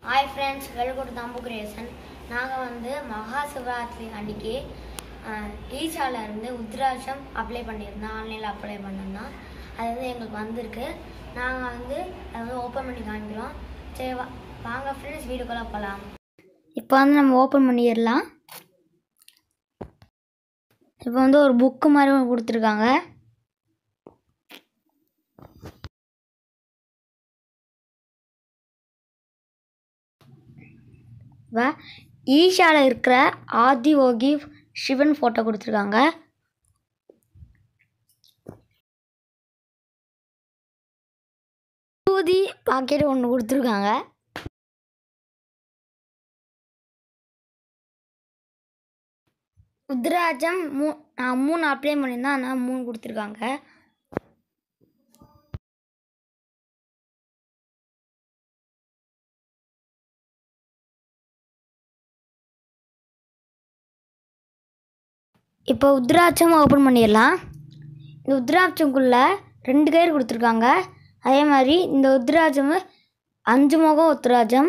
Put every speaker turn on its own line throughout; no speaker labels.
hi friends welcome to Thambu creation நாங்கள் வந்து மகா சிவராத்திரி அன்னைக்கு ஈஷால இருந்து உத்ராட்சம் அப்ளை பண்ணியிருந்தோம் ஆன்லைனில் அப்ளை பண்ணியிருந்தோம் அது வந்து எங்களுக்கு வந்திருக்கு நாங்கள் வந்து அதை வந்து ஓப்பன் பண்ணி காமிக்கிறோம் சரி வா வாங்க ஃப்ரெண்ட்ஸ் வீடுக்குள்ளே போகலாம் இப்போ வந்து நம்ம ஓப்பன் பண்ணிடலாம் இப்போ வந்து ஒரு புக்கு மாதிரி ஒன்று கொடுத்துருக்காங்க இப்போ ஈஷாவில் இருக்கிற ஆதி யோகி சிவன் ஃபோட்டோ கொடுத்துருக்காங்க ஊதி பாக்கெட் ஒன்று கொடுத்துருக்காங்க உத்ராஜம் மூ நான் மூணு அப்ளை பண்ணியிருந்தேன் அதனால் மூணு கொடுத்துருக்காங்க இப்போ உத்ராட்சம் ஓப்பன் பண்ணிடலாம் இந்த உத்ராட்சம்குள்ளே ரெண்டு கயிறு கொடுத்துருக்காங்க அதே மாதிரி இந்த உத்ராட்சம் அஞ்சு முகம் உத்ராட்சம்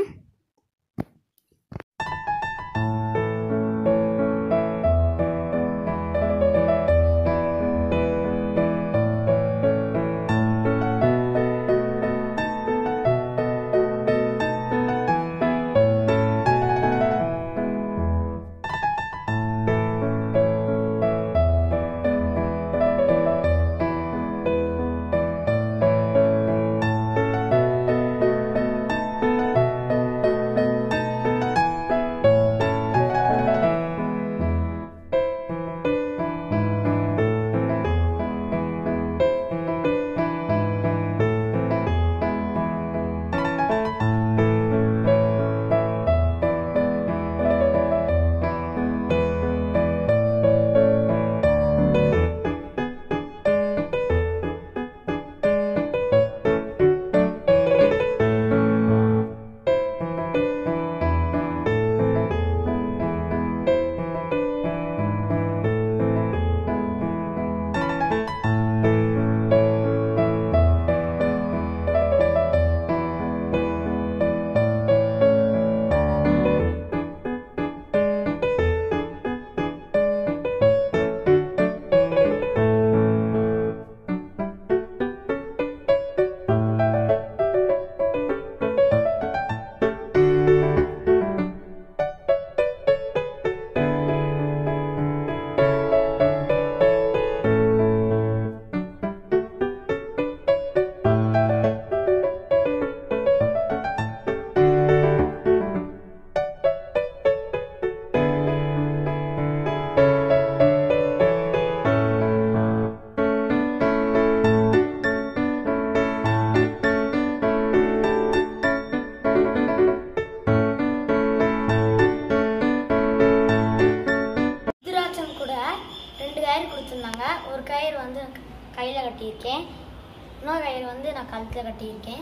உத்ராட்சம் கூட ரெண்டு கயிறு கொடுத்துருந்தாங்க ஒரு கயிறு வந்து கையில் கட்டியிருக்கேன் இன்னொரு கயிறு வந்து நான் கழுத்தில் கட்டியிருக்கேன்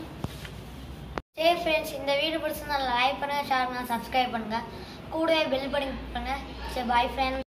சரி ஃப்ரெண்ட்ஸ் இந்த வீடியோ பிடிச்சிருந்தா லைக் பண்ணுங்கள் ஷேர் பண்ணுங்கள் சப்ஸ்கிரைப் பண்ணுங்கள் கூடவே பெல் பண்ணி பண்ணுங்கள் சரி பாய் ஃப்ரெண்ட்ஸ்